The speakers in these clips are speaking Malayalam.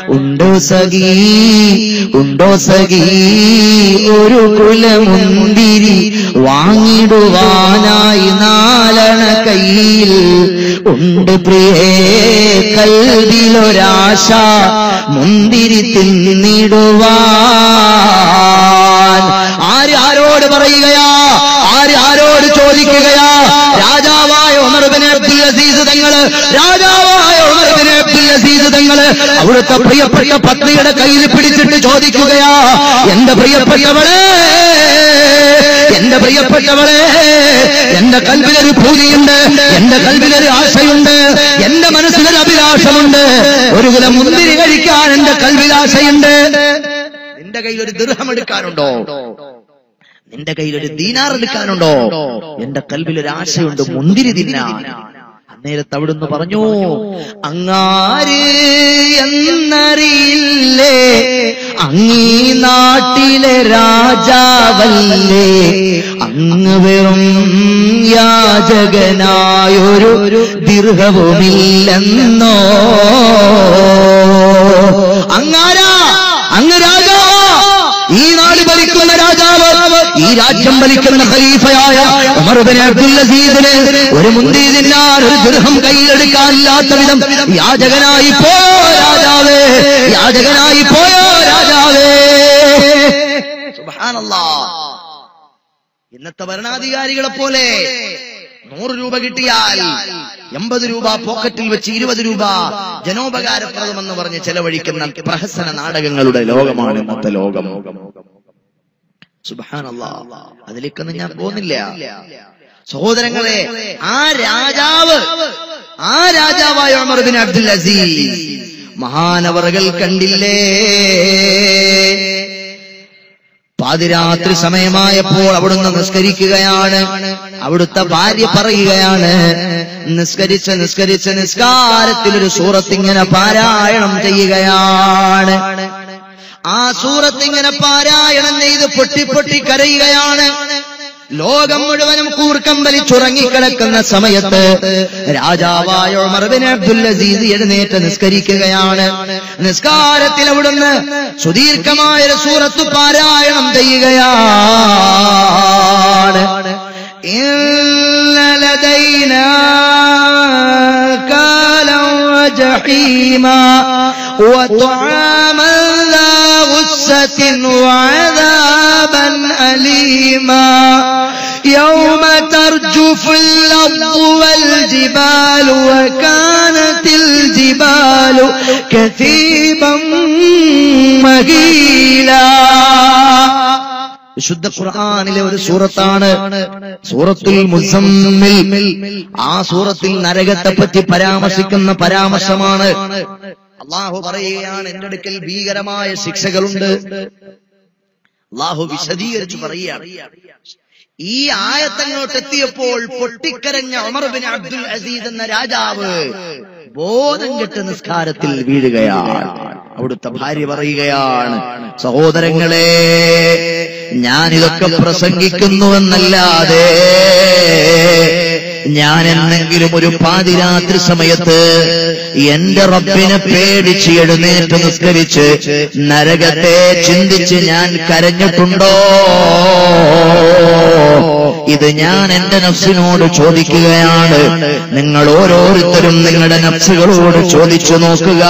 ഉണ്ടോ സഖീ ഉണ്ടോ സഖീ ഒരു കുലമുന്തിരി വാങ്ങിടുവാനായി നാലണ കയ്യിൽ ഉണ്ട് പ്രിയേ കൽവിലൊരാശ മുന്തിരി തിന്നിടുവാൻ ആര് ആരോട് പറയുകയാ ആര് ആരോട് ചോദിക്കുകയാ രാജാവായ ഉമർബിന് അബ്ദുൽ അസീസ് തങ്ങള് രാജാവായ ഉമർബിന് അബ്ദുൽ അസീസ് തങ്ങള് അവിടുത്തെ പ്രിയപ്പെട്ട പത്നിയുടെ കയ്യിൽ പിടിച്ചിട്ട് ചോദിക്കുകയാ എന്റെ പ്രിയപ്പെട്ടവളെ എന്റെ പ്രിയപ്പെട്ടവളെ എന്റെ കൽവിലൊരു പൂജയുണ്ട് എന്റെ കൽവിലൊരു ആശയുണ്ട് എന്റെ മനസ്സിലൊരു അഭിലാഷമുണ്ട് ഒരു കുലം മുന്തിരി കഴിക്കാൻ എന്റെ കൽവിൽ ആശയുണ്ട് നിന്റെ കയ്യിൽ ഒരു ദൃഹം എടുക്കാനുണ്ടോ നിന്റെ കയ്യിൽ ഒരു ദീനാർ എടുക്കാനുണ്ടോ എന്റെ കൽവിൽ ഒരു ആശയുണ്ട് മുന്തിരി തിന്നാൻ അന്നേരത്ത് അവിടുന്ന് പറഞ്ഞു അങ്ങാര് എന്നറിയില്ലേ അങ്ങീ നാട്ടിലെ രാജാവല്ലേ അങ്ങ് വെറും യാചകനായൊരു ദീർഘവുമില്ലെന്നോ അങ്ങാരാ അങ്ങ് രാജാവാ ഈ നാട് ഭരിക്കുന്ന രാജാവ് ഈ രാജ്യം ഭരിക്കുന്ന ഖലീഫയായ ഉമർ ഇബ്നു അബ്ദുൽ അസീസിന് ഒരു മുന്തി തിന്നാൻ ഒരു ദൃഹം കയ്യിലെടുക്കാനില്ലാത്ത വിധം യാചകനായി പോയോ രാജാവേ യാചകനായി പോയോ രാജാവേ സുബ്ഹാനല്ലാ ഇന്നത്തെ ഭരണാധികാരികളെ പോലെ നൂറ് രൂപ കിട്ടിയാൽ എൺപത് രൂപ പോക്കറ്റിൽ വെച്ച് ഇരുപത് രൂപ ജനോപകാരപ്രദമെന്ന് പറഞ്ഞ് ചെലവഴിക്കുന്ന പ്രഹസന നാടകങ്ങളുടെ ലോകമാണ് ഇന്നത്തെ ലോകം സുബ്ഹാനല്ലാ അതിലേക്കൊന്നും ഞാൻ പോകുന്നില്ല സഹോദരങ്ങളെ ആ രാജാവ് ആ രാജാവായ ഉമർ ബിൻ അബ്ദുൽ അസീസ് മഹാനവറുകൾ കണ്ടില്ലേ പാതിരാത്രി സമയമായപ്പോൾ അവിടുന്ന് നിസ്കരിക്കുകയാണ് അവിടുത്തെ ഭാര്യ പറയുകയാണ് നിസ്കരിച്ച് നിസ്കരിച്ച് നിസ്കാരത്തിൽ ഒരു സൂറത്ത് ഇങ്ങനെ പാരായണം ചെയ്യുകയാണ് ആ സൂറത്ത് ഇങ്ങനെ പാരായണം ചെയ്ത് പൊട്ടി പൊട്ടി കരയുകയാണ് ലോകം മുഴുവനും കൂർക്കം വലിച്ചുറങ്ങിക്കിടക്കുന്ന സമയത്ത് രാജാവായ ഉമർബിൻ അബ്ദുൽ അസീസ് എഴുന്നേറ്റ് നിസ്കരിക്കുകയാണ് നിസ്കാരത്തിൽ അവിടുന്ന് സുദീർഘമായ ഒരു സൂറത്ത് പാരായണം ചെയ്യുകയാണ് ഇന്ന ലദൈനാ കാലം وجحيما وطعاما ذا غصة وعذابا أليما يوم ترجف الأرض والجبال وكانت الجبال كثيبا مهيلا വിശുദ്ധ ഖുർആാനിലെ ഒരു സൂറത്താണ് സൂറത്തുൽ മുസമ്മിൽ ആ സൂറത്തിൽ നരകത്തെ പറ്റി പരാമർശിക്കുന്ന പരാമർശമാണ് അള്ളാഹു പറയുകയാണ് എന്റെ അടുക്കൽ ഭീകരമായ ശിക്ഷകളുണ്ട് അള്ളാഹു വിശദീകരിച്ചു പറയുകയാണ് ഈ ആയത്തങ്ങോട്ട് എത്തിയപ്പോൾ പൊട്ടിക്കരഞ്ഞ ഉമർ ബിൻ അബ്ദുൽ അസീസ് എന്ന രാജാവ് ബോധം കെട്ട് നിസ്കാരത്തിൽ വീഴുകയാണ് അവിടുത്തെ ഭാര്യ പറയുകയാണ് സഹോദരങ്ങളെ ഞാനിതൊക്കെ പ്രസംഗിക്കുന്നുവെന്നല്ലാതെ ഞാൻ എന്നെങ്കിലും ഒരു പാതിരാത്രി സമയത്ത് എന്റെ റബ്ബിനെ പേടിച്ച് എഴുന്നേറ്റ് നിസ്കരിച്ച് നരകത്തെ ചിന്തിച്ച് ഞാൻ കരഞ്ഞിട്ടുണ്ടോ ഇത് ഞാൻ എന്റെ നഫ്സിനോട് ചോദിക്കുകയാണ് നിങ്ങൾ ഓരോരുത്തരും നിങ്ങളുടെ നഫ്സുകളോട് ചോദിച്ചു നോക്കുക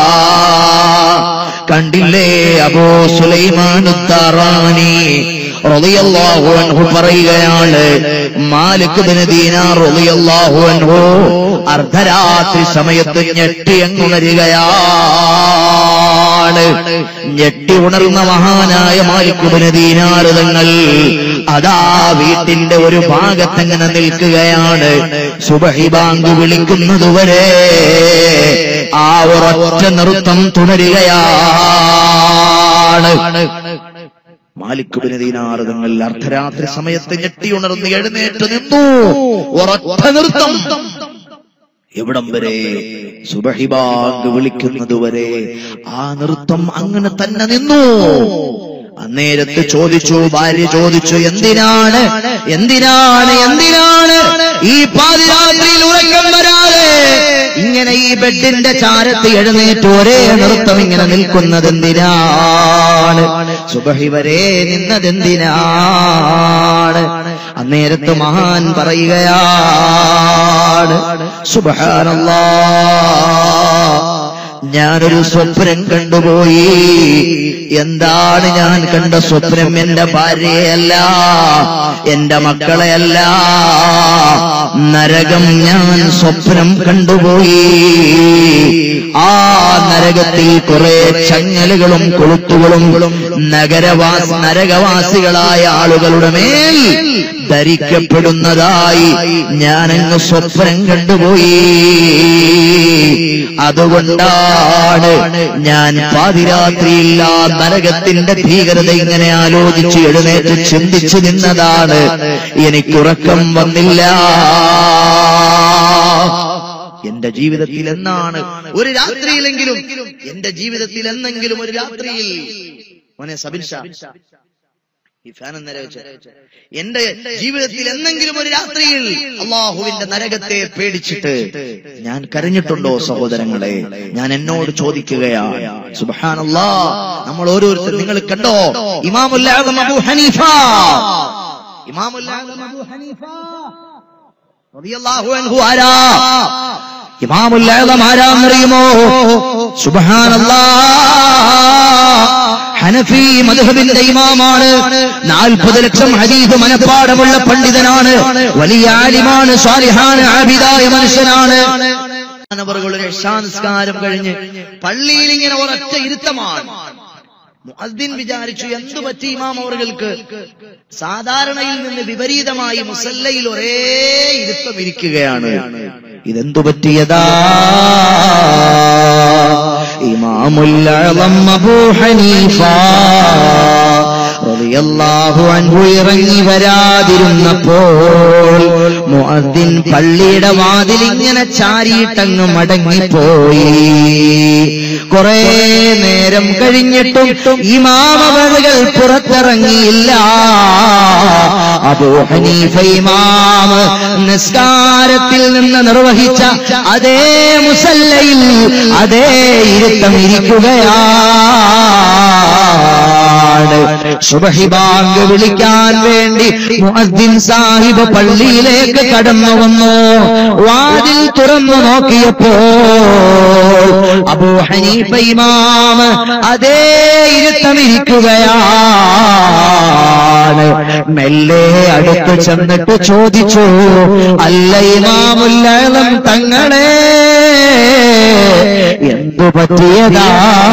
കണ്ടില്ലേ അബോ സുലൈമാനുത്താറാനി റളിയല്ലാഹു അൻഹു പറയുകയാണ് മാലിക് ബിൻ ദീനാർ റളിയല്ലാഹു അൻഹു അർദ്ധരാത്രി സമയത്ത് ഞെട്ടി അങ്ങുണരുകയാണ് ഞെട്ടി ഉണർന്ന മഹാനായ മാലിക് ബിൻ ദീനാർ തങ്ങൾ അതാ വീട്ടിന്റെ ഒരു ഭാഗത്തങ്ങനെ നിൽക്കുകയാണ് സുബഹി ബാങ്ക് വിളിക്കുന്നതുവരെ ആ ഒരൊറ്റ നൃത്തം തുടരുകയാണ് മാലിക്കുബിന് ദീനാറ് തങ്ങൾ അർദ്ധരാത്രി സമയത്ത് ഞെട്ടിയുണർന്ന് എഴുന്നേറ്റ് നിന്നു ഒരൊറ്റ നൃത്തം എവിടം വരെ സുബഹിബാങ്ക് വിളിക്കുന്നതുവരെ ആ നൃത്തം അങ്ങനെ തന്നെ നിന്നു അന്നേരത്ത് ചോദിച്ചു ഭാര്യ ചോദിച്ചു എന്തിനാണ് എന്തിനാണ് എന്തിനാണ് ഈ പാതിരാത്രിയിൽ ഉറക്കം വരാതെ ഇങ്ങനെ ഈ ബെഡിന്റെ ചാരത്ത് എഴുന്നേറ്റ് ഒരേ നൃത്തം ഇങ്ങനെ നിൽക്കുന്നത് എന്തിനാണ് സുബഹി വരെ നിന്നതെന്തിനാണ് അന്നേരത്ത് മഹാൻ പറയുകയാണ് സുബഹാനല്ലാ ഞാനൊരു സ്വപ്നം കണ്ടുപോയി എന്താണ് ഞാൻ കണ്ട സ്വപ്നം എന്റെ ഭാര്യയല്ല എന്റെ മക്കളെയല്ല നരകം ഞാൻ സ്വപ്നം കണ്ടുപോയി ആ നരകത്തിൽ കുറെ ചങ്ങലുകളും കൊളുത്തുകളും നഗരവാസ നരകവാസികളായ ആളുകളുടെ മേൽ ധരിക്കപ്പെടുന്നതായി ഞാനങ്ങ് സ്വപ്നം കണ്ടുപോയി അതുകൊണ്ടാണ് ഞാൻ പാതിരാത്രിയിൽ ആ നരകത്തിന്റെ ഭീകരത ഇങ്ങനെ ആലോചിച്ച് എഴുന്നേറ്റ് ചിന്തിച്ചു നിന്നതാണ് എനിക്കുറക്കം വന്നില്ല എന്റെ ജീവിതത്തിൽ എന്നാണ് ഒരു രാത്രിയിലെങ്കിലും എന്റെ ജീവിതത്തിൽ എന്നെങ്കിലും ഒരു രാത്രിയിൽ മോനെ സബിൻ ഷാ ഈ ഫാൻ നേരെ വെച്ച് എന്റെ ജീവിതത്തിൽ എന്നെങ്കിലും ഒരു രാത്രിയിൽ അള്ളാഹുവിന്റെ നരകത്തെ പേടിച്ചിട്ട് ഞാൻ കരഞ്ഞിട്ടുണ്ടോ സഹോദരങ്ങളെ ഞാൻ എന്നോട് ചോദിക്കുകയാണ് സുബാനല്ലാ നമ്മൾ ഓരോരുത്തർ നിങ്ങൾ കണ്ടോ ഇമാമുല്ലാദം അബു ഹനീഫ ഇമാമുല്ലാദം അബു ഹനീഫ റളിയല്ലാഹു അൻഹു ആരാ ഇമാമുല്ലാദം ആരാന്നറിയുമോ സുബഹാനല്ലാ ഹനഫി മധുഹബിന്റെ ഇമാമാണ് നാൽപ്പത് ലക്ഷം ഹദീഫ് മനപ്പാടമുള്ള പണ്ഡിതനാണ് വലിയ ആലിമാണ് സ്വാലിഹാണ് ആബിദായ മനുഷ്യനാണ് അവരുടെ രക്ഷാനിസ്കാരം കഴിഞ്ഞ് പള്ളിയിൽ ഇങ്ങനെ ഒരൊറ്റ ഇരുത്തമാണ് മുഅദ്ദിൻ വിചാരിച്ചു എന്തു പറ്റി ഇമാം അവർക്ക് സാധാരണയിൽ നിന്ന് വിപരീതമായി മുസല്ലയിൽ ഒരേ ഇരുത്തം ഇരിക്കുകയാണ് ഇതെന്തു പറ്റിയതാ ഇമാമുല്ലം അബൂ ഹനീഫ റളിയല്ലാഹു അൻഹു ഇറങ്ങി വരാതിരുന്നപ്പോൾ മുഅദ്ദിൻ പള്ളിയുടെ വാതിൽ ഇങ്ങനെ ചാരിയിട്ടങ്ങ് മടങ്ങിപ്പോയി കുറെ നേരം കഴിഞ്ഞിട്ടും ഇമാമവറുകൾ പുറത്തിറങ്ങിയില്ല അബൂ ഹനീഫ ഇമാം നിസ്കാരത്തിൽ നിന്ന് നിർവഹിച്ച അതേ മുസല്ലയിൽ അതേ ഇരുത്തം ഇരിക്കുകയാണ് സുബഹി ബാങ്ക് വിളിക്കാൻ വേണ്ടി മുഅദ്ദിൻ സാഹിബ് പള്ളിയിലേക്ക് കടന്നു വന്നു വാതിൽ തുറന്നു നോക്കിയപ്പോൾ അബൂ ഹനീഫ ഇമാം അതേ ഇരുത്തമിരിക്കുകയാണ് മെല്ലെ അടുത്ത് ചെന്നിട്ട് ചോദിച്ചു അല്ല ഇമാമുല്ലം തങ്ങളെ എന്തു പറ്റിയതാ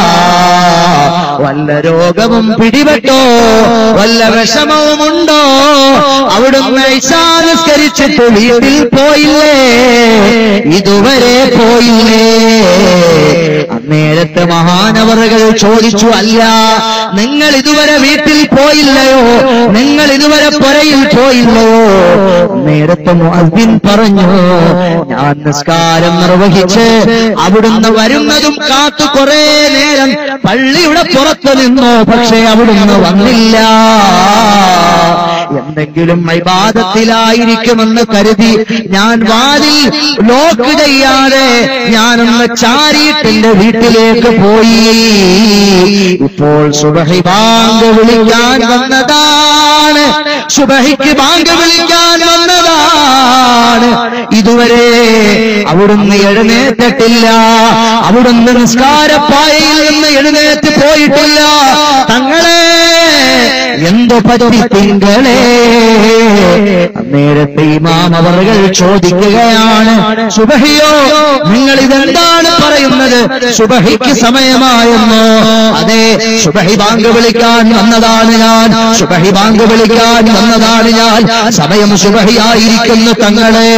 വല്ല രോഗവും പിടിപെട്ടോ വല്ല വിഷമവുമുണ്ടോ അവിടുന്ന് ഇശാനുസ്കരിച്ചിട്ട് വീട്ടിൽ പോയില്ലേ ഇതുവരെ പോയില്ലേ അന്നേരത്തെ മഹാനവറുകൾ ചോദിച്ചു അല്ല നിങ്ങൾ ഇതുവരെ വീട്ടിൽ പോയില്ലയോ നിങ്ങൾ ഇതുവരെ പുരയിൽ പോയില്ലയോ നേരത്തെ മുഅദ്ദിൻ പറഞ്ഞു ഞാൻ നിസ്കാരം നിർവഹിച്ച് അവിടുന്ന് വരുന്നതും കാത്തു കുറെ നേരം പള്ളിയുടെ പുറത്ത് നിന്നു പക്ഷേ അവിടുന്ന് വന്നില്ല എന്തെങ്കിലും വിവാദത്തിലായിരിക്കുമെന്ന് കരുതി ഞാൻ വാതിൽ ലോക്ക് ചെയ്യാതെ ഞാനൊന്ന് ചാരിയിട്ട് എന്റെ വീട്ടിലേക്ക് പോയി ഇപ്പോൾ സുബഹി ബാങ്ക് വിളിക്കാൻ വന്നതാണ് സുബഹിക്ക് ബാങ്ക് വിളിക്കാൻ വന്നതാണ് ഇതുവരെ അവിടുന്ന് എഴുന്നേറ്റിട്ടില്ല അവിടുന്ന് നിസ്കാരപ്പായയിൽ നിന്ന് എഴുന്നേറ്റ് പോയിട്ടില്ല തങ്ങളെ എന്തു പറ്റി തിങ്കളെ നേരത്തെ ഇമാം അവറുകൾ ചോദിക്കുകയാണ് സുബഹിയോ നിങ്ങൾ ഇതെന്താണ് പറയുന്നത് സുബഹിക്ക് സമയമായെന്നോ അതെ സുബഹി ബാങ്ക് വിളിക്കാൻ വന്നതാണ് ഞാൻ സുബഹി ബാങ്ക് വിളിക്കാൻ വന്നതാണ് ഞാൻ സമയം സുബഹിയായിരിക്കുന്നു തങ്ങളെ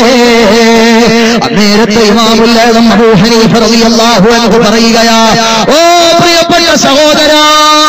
നേരത്തെ ഇമാമുല്ലം അബൂ ഹനീഫ റളിയല്ലാഹു അൻഹു പറയുകയാ ഓ പ്രിയപ്പെട്ട സഹോദരാ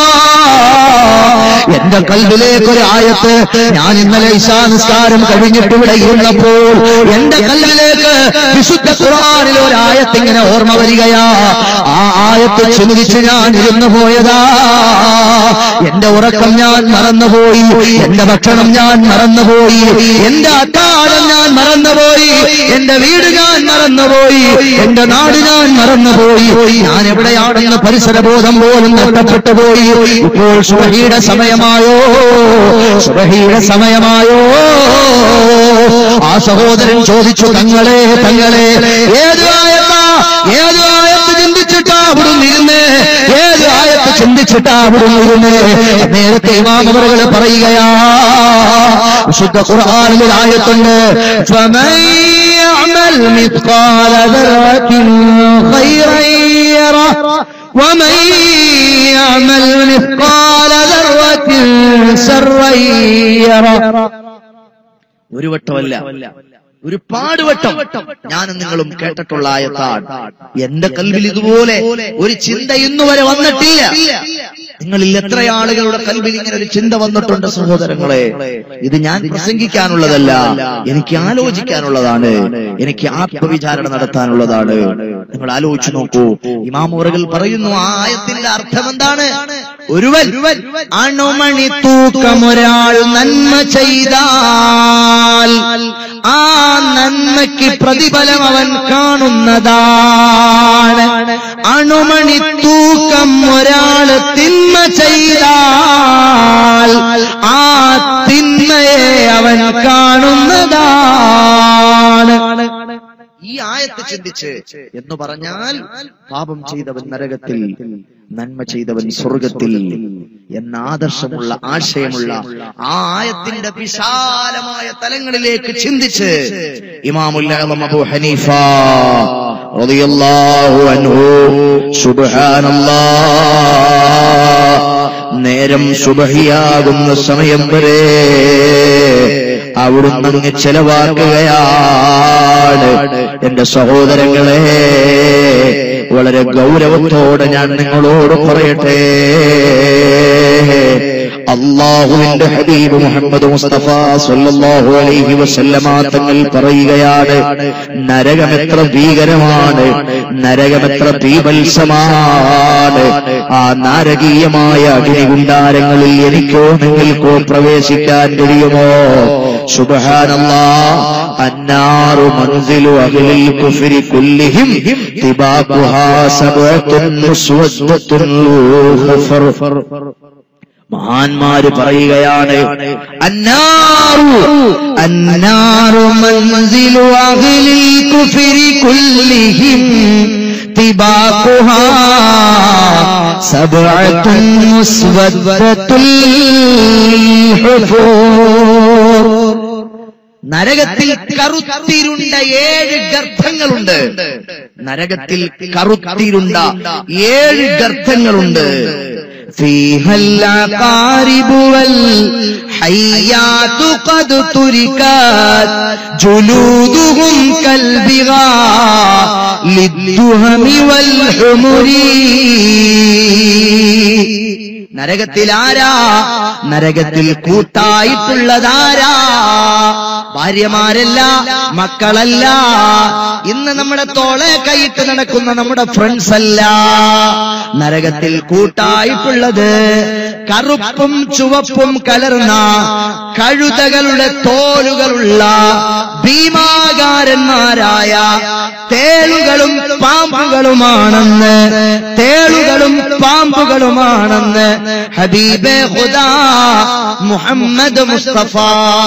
എന്റെ കൽവിലേക്ക് ഒരു ആയത്ത് ഞാൻ ഇന്നലെ ഇശാ നിസ്കാരം കഴിഞ്ഞിട്ട് ഇവിടെ ഇരുന്നപ്പോൾ എന്റെ കൽവിലേക്ക് വിശുദ്ധ ഖുർആനിൽ ഒരു ആയത്ത് ഇങ്ങനെ ഓർമ്മ വരികയാ ആ ആയത്ത് ചിന്തിച്ച് ഞാൻ ഇരുന്നു പോയതാ എന്റെ ഉറക്കം ഞാൻ മറന്നുപോയി എന്റെ ഭക്ഷണം ഞാൻ മറന്നുപോയി എന്റെ അത്താഴം ഞാൻ മറന്നുപോയി എന്റെ വീട് ഞാൻ മറന്നുപോയി എന്റെ നാട് ഞാൻ മറന്നുപോയി ഞാൻ എവിടെയാണെന്ന് പരിസരബോധം പോലും നഷ്ടപ്പെട്ടു പോയി ഇപ്പോൾ സുബഹിയുടെ സമയമായോ സുബഹിയുടെ സമയമായോ ആ സഹോദരൻ ചോദിച്ചു തങ്ങളെ തങ്ങളെ ഏത് ആയത്താ ഏത് ആയത്ത് ചിന്തിച്ചിട്ടാ അവിടുന്ന് ഇരുന്ന് ഏത് ആയത്ത് ചിന്തിച്ചിട്ടാ അവിടുന്ന് ഇരുന്ന് നേരത്തെ ഇമാമവറുകൾ പറയുകയാ വിശുദ്ധ ഖുർആനിൽ ഒരു ആയത്തുണ്ട് فمن يعمل مثقال ذرة خيرا يره ومن يعمل مثقال ذرة شرا يره ഒരു വട്ടമല്ല ഒരു പാടുവട്ടം ഞാനും നിങ്ങളും കേട്ടിട്ടുള്ള ആയത്താണ് എന്റെ കൽവിൽ ഇതുപോലെ ഒരു ചിന്ത ഇന്നുവരെ വന്നിട്ടില്ല നിങ്ങളിൽ എത്ര ആളുകളുടെ കൽവിൽ ഇങ്ങനെ ഒരു ചിന്ത വന്നിട്ടുണ്ട് സഹോദരങ്ങളെ ഇത് ഞാൻ പ്രസംഗിക്കാനുള്ളതല്ല എനിക്ക് ആലോചിക്കാനുള്ളതാണ് എനിക്ക് ആത്മവിചാരണ നടത്താനുള്ളതാണ് നിങ്ങൾ ആലോചിച്ചു നോക്കൂ ഇമാമുറകൾ പറയുന്നു ആ ആയത്തിന്റെ അർത്ഥം എന്താണ് ഒരുവൻ അണുമണി തൂക്കമൊരാൾ നന്മ ചെയ്താൽ ആ നന്മയ്ക്ക് പ്രതിഫലം അവൻ കാണുന്നതാണ് അണുമണി തൂക്കം ഒരാൾ തിന്മ ചെയ്താൽ ആ തിന്മയെ അവൻ കാണുന്നതാണ് ഈ ആയത്ത് ചിന്തിച്ച് എന്ന് പറഞ്ഞാൽ പാപം ചെയ്തവൻ നരകത്തിൽ നന്മ ചെയ്തവൻ സ്വർഗത്തിൽ എന്ന ആദർശമുള്ള ആശയമുള്ള ആ ആയത്തിന്റെ വിശാലമായ തലങ്ങളിലേക്ക് ചിന്തിച്ച് ഇമാമുൽ അഅ്ലം അബൂ ഹനീഫ റളിയല്ലാഹു അൻഹു സുബ്ഹാനല്ലാഹ് നേരം സുബഹിയാകുന്ന സമയം വരെ അവിടുന്ന് അങ്ങ് ചെലവാക്കുകയാണ് എന്റെ സഹോദരങ്ങളെ വളരെ ഗൗരവത്തോടെ ഞാൻ നിങ്ങളോട് പറയട്ടെ അള്ളാഹുവിന്റെ ഹബീബ് മുഹമ്മദ് മുസ്തഫ സല്ലല്ലാഹു അലൈഹി വസല്ലമ തങ്ങൾ പറയുകയാണ് നരകമെത്ര ഭീകരമാണ് നരകമെത്ര തീവത്സമാണ് ആ നാരകീയമായ അഗ്നികുണ്ടാരങ്ങളിൽ എനിക്കോ നിങ്ങൾക്കോ പ്രവേശിക്കാൻ കഴിയുമോ സുബഹാനല്ലാ അന്നാറു മൻസിലു അഹ്ലിൽ കുഫ്രി കുല്ലിഹിം തിബാഖുഹാ സബഅത്തുൻ മുസ്വദ്ദത്തുൻ ഖഫർ മഹാന്മാര് പറയുകയാണ് അന്നാറു النار منزل أهل الكفر كلهم طباقها سبعة مسودة الحفور നരകത്തിൽ കറുത്തിരുണ്ട ഏഴ് ഗർഭങ്ങളുണ്ട് നരകത്തിൽ കറുത്തിരുണ്ട ഏഴ് ഗർഭങ്ങളുണ്ട് فيها العقارب والحيات قد تركت جلودهم كالبغاء للدهم والحمر നരകത്തിൽ ആരാ നരകത്തിൽ കൂട്ടായിട്ടുള്ളതാരാ ഭാര്യമാരല്ല മക്കളല്ല ഇന്ന് നമ്മുടെ തോളെ കൈയിട്ട് നടക്കുന്ന നമ്മുടെ ഫ്രണ്ട്സ് അല്ല നരകത്തിൽ കൂട്ടായിട്ടുള്ളത് കറുപ്പും ചുവപ്പും കലർന്ന കഴുതകളുടെ തോലുകളുള്ള ഭീമാകാരന്മാരായ തേളുകളും പാമ്പുകളുമാണെന്ന് തേളുകളും പാമ്പുകളുമാണെന്ന് ഹബീബെ ഹുദാ മുഹമ്മദ് മുസ്തഫ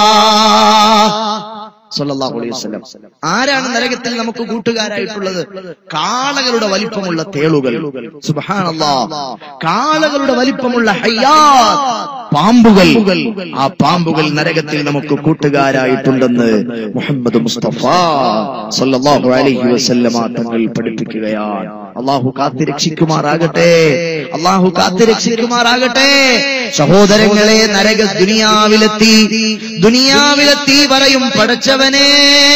സല്ലല്ലാഹു അലൈഹി വസല്ലം ആരാണ് നരകത്തിൽ നമുക്ക് കൂട്ടുകാരായിട്ടുള്ളത് കാളകളുടെ വലിപ്പമുള്ള തേളുകൾ സുബ്ഹാനല്ലാഹ് കാളകളുടെ വലിപ്പമുള്ള ഹയ്യാത്ത് പാമ്പുകൾ ആ പാമ്പുകൾ നരകത്തിൽ നമുക്ക് കൂട്ടുകാരായിട്ടുണ്ടെന്ന് മുഹമ്മദ് മുസ്തഫ സല്ലല്ലാഹു അലൈഹി വസല്ലമ തങ്ങൾ പഠിപ്പിക്കുകയാണ് അള്ളാഹു കാത്തിരക്ഷിക്കുമാറാകട്ടെ അള്ളാഹു കാത്തിരക്ഷിക്കുമാറാകട്ടെ സഹോദരങ്ങളെ നരക ദുനിയാവിലെത്തി ദുനിയാവിലെത്തി പറയും പടച്ചവനെ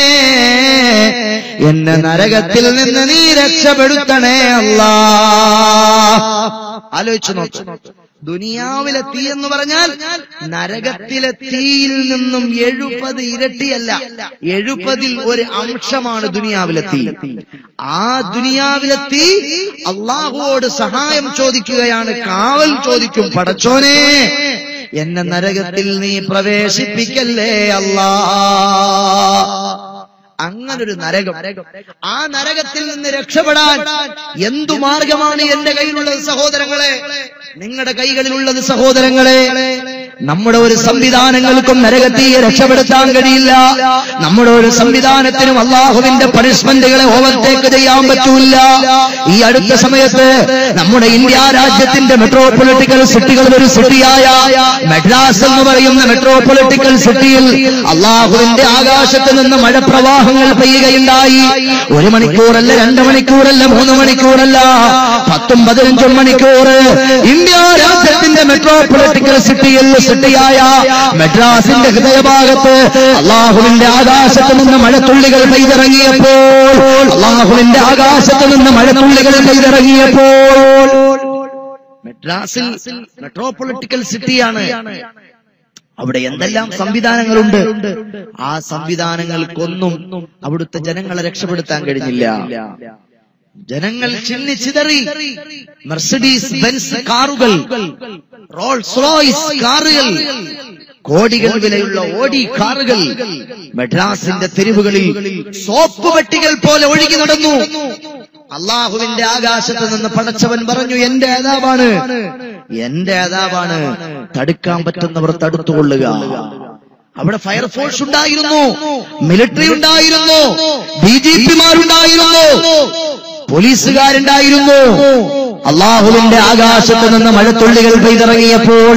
എന്നെ നരകത്തിൽ നിന്ന് നീ രക്ഷപ്പെടുത്തണേ അല്ലാ ആലോചിച്ചു നോക്ക് ദുനിയാവിലെ തീ എന്ന് പറഞ്ഞാൽ നരകത്തിലെ തീയിൽ നിന്നും എഴുപത് ഇരട്ടിയല്ല എഴുപതിൽ ഒരു അംശമാണ് ദുനിയാവിലെ തീ ആ ദുനിയാവിലെ തീ അള്ളാഹുവോട് സഹായം ചോദിക്കുകയാണ് കാവൽ ചോദിക്കും പടച്ചോനെ എന്നെ നരകത്തിൽ നീ പ്രവേശിപ്പിക്കല്ലേ അല്ലാ അങ്ങനൊരു നരകം ആ നരകത്തിൽ നിന്ന് രക്ഷപ്പെടാൻ എന്തു മാർഗമാണ് എന്റെ കയ്യിലുള്ളത് സഹോദരങ്ങളെ നിങ്ങളുടെ കൈകളിലുള്ളത് സഹോദരങ്ങളെ നമ്മുടെ ഒരു സംവിധാനങ്ങൾക്കും നരകത്തിയെ രക്ഷപ്പെടുത്താൻ കഴിയില്ല നമ്മുടെ ഒരു സംവിധാനത്തിനും അള്ളാഹുവിന്റെ പണിഷ്മെന്റുകളെ ഓവർടേക്ക് ചെയ്യാൻ പറ്റൂല ഈ അടുത്ത സമയത്ത് നമ്മുടെ ഇന്ത്യ രാജ്യത്തിന്റെ മെട്രോപൊളിറ്റിക്കൽ സിറ്റികളിൽ ഒരു സിറ്റിയായ മെഡ്രാസ് എന്ന് പറയുന്ന മെട്രോപൊളിറ്റിക്കൽ സിറ്റിയിൽ അള്ളാഹുവിന്റെ ആകാശത്ത് നിന്ന് മഴപ്രവാഹങ്ങൾ പെയ്യുകയുണ്ടായി ഒരു മണിക്കൂറല്ല രണ്ട് മണിക്കൂറല്ല മൂന്ന് മണിക്കൂറല്ല പത്തും പതിനഞ്ചും മണിക്കൂർ ഇന്ത്യ രാജ്യത്തിന്റെ മെട്രോപൊളിറ്റിക്കൽ സിറ്റിയിൽ സിറ്റിയായ മെഡ്രാസിന്റെ ഹൃദയഭാഗത്ത് അള്ളാഹുവിന്റെ ആകാശത്ത് നിന്ന് മഴത്തുള്ളികൾ പെയ്തിറങ്ങിയപ്പോൾ അള്ളാഹുവിന്റെ ആകാശത്ത് നിന്ന് മഴത്തുള്ളികൾ പെയ്തിറങ്ങിയപ്പോൾ മെഡ്രാസിൽ മെട്രോപൊളിറ്റിക്കൽ സിറ്റിയാണ് അവിടെ എന്തെല്ലാം സംവിധാനങ്ങളുണ്ട് ആ സംവിധാനങ്ങൾക്കൊന്നും അവിടുത്തെ ജനങ്ങളെ രക്ഷപ്പെടുത്താൻ കഴിഞ്ഞില്ല ജനങ്ങൾ ചിന്നിച്ചിതറി മെർസിഡീസ് ബെൻസ് കാറുകൾ റോൾസ് റോയ്സ് കാറുകൾ കോടികൾ വിലയുള്ള ഓടി കാറുകൾ മെഡ്രാസിന്റെ തെരുവുകളിൽ സോപ്പ് പെട്ടികൾ പോലെ ഒഴുകി നടന്നു അള്ളാഹുവിന്റെ ആകാശത്ത് നിന്ന് പടച്ചവൻ പറഞ്ഞു എന്റെ അതാവാണ് എന്റെ അതാവാണ് തടുക്കാൻ പറ്റുന്നവർ തടുത്തുകൊള്ളുക അവിടെ ഫയർഫോഴ്സ് ഉണ്ടായിരുന്നു മിലിറ്ററി ഉണ്ടായിരുന്നു ബി ജെ പിമാരുണ്ടായിരുന്നു പോലീസുകാരുണ്ടായിരുന്നു അള്ളാഹുവിന്റെ ആകാശത്ത് നിന്ന് മഴത്തുള്ളികൾ പെയ്തിറങ്ങിയപ്പോൾ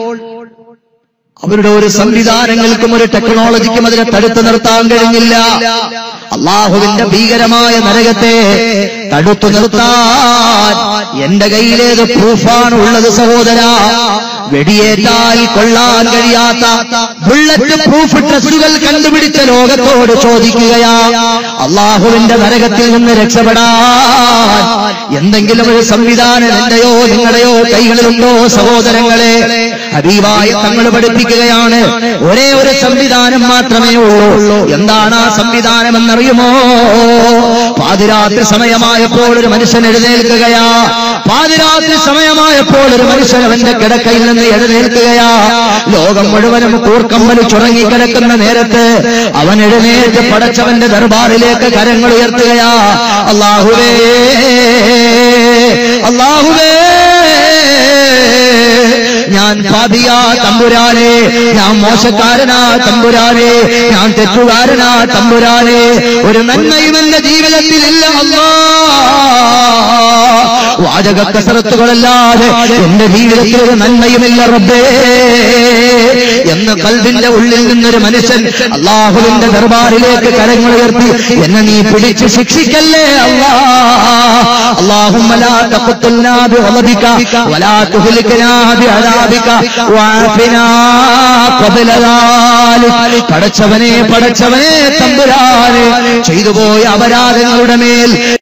അവരുടെ ഒരു സംവിധാനങ്ങൾക്കും ഒരു ടെക്നോളജിക്കും അതിനെ തടുത്തു നിർത്താൻ കഴിഞ്ഞില്ല അള്ളാഹുവിന്റെ ഭീകരമായ നരകത്തെ തടുത്തു നിർത്താൻ എന്റെ കയ്യിലേത് പ്രൂഫാണ് ഉള്ളത് സഹോദര വെടിയേറ്റാൽ കൊള്ളാൻ കഴിയാത്ത ബുള്ളറ്റ് പ്രൂഫ് ഡ്രസ്സുകൾ കണ്ടുപിടിച്ച ലോകത്തോട് ചോദിക്കുകയാ അള്ളാഹുവിന്റെ നരകത്തിൽ നിന്ന് രക്ഷപ്പെടാൻ എന്തെങ്കിലും ഒരു സംവിധാനം എന്റെയോ നിങ്ങളുടെയോ കൈകളിലുണ്ടോ സഹോദരങ്ങളെ ഹബീബായ തങ്ങൾ പഠിപ്പിക്കുകയാണ് ഒരേ ഒരു സംവിധാനം മാത്രമേ ഉള്ളൂ എന്താണ് ആ സംവിധാനം എന്നറിയുമോ പാതിരാത്രി സമയമായപ്പോൾ ഒരു മനുഷ്യൻ എഴുന്നേൽക്കുകയാ പാതിരാത്രി സമയമായപ്പോൾ ഒരു മനുഷ്യൻ അവന്റെ കിടക്കയിൽ നിന്ന് എഴുന്നേൽക്കുകയാ ലോകം മുഴുവനും കൂർക്കം വലിച്ചുറങ്ങി കിടക്കുന്ന നേരത്ത് അവൻ എഴുന്നേറ്റ് പടച്ചവന്റെ ദർബാറിലേക്ക് കരങ്ങൾ ഉയർത്തുകയാ അള്ളാഹുവേ അള്ളാഹുവേ ഞാൻ പാപിയാ തമ്പുരാനെ ഞാൻ മോശക്കാരനാ തമ്പുരാനെ ഞാൻ തെറ്റുകാരനാ തമ്പുരാനെ ഒരു നന്മയും എന്റെ ജീവിതത്തിലില്ല അല്ലാ വാചക കസരത്തുകളല്ലാതെ എന്റെ ജീവിതത്തിൽ ഒരു നന്മയുമില്ല റബ്ബേ എന്ന് കൽവിന്റെ ഉള്ളിൽ നിന്നൊരു മനുഷ്യൻ അള്ളാഹുവിന്റെ ദർബാറിലേക്ക് കരങ്ങൾ ഉയർത്തി എന്നെ നീ പിടിച്ച് ശിക്ഷിക്കല്ലേ അല്ലാ اللهم لا تقتلنا بغضبك ولا تهلكنا بعذابك وعافنا قبل ذلك പടച്ചവനെ പടച്ചവനെ തമ്പുരാനെ ചെയ്തുപോയ അപരാധങ്ങളുടെ മേൽ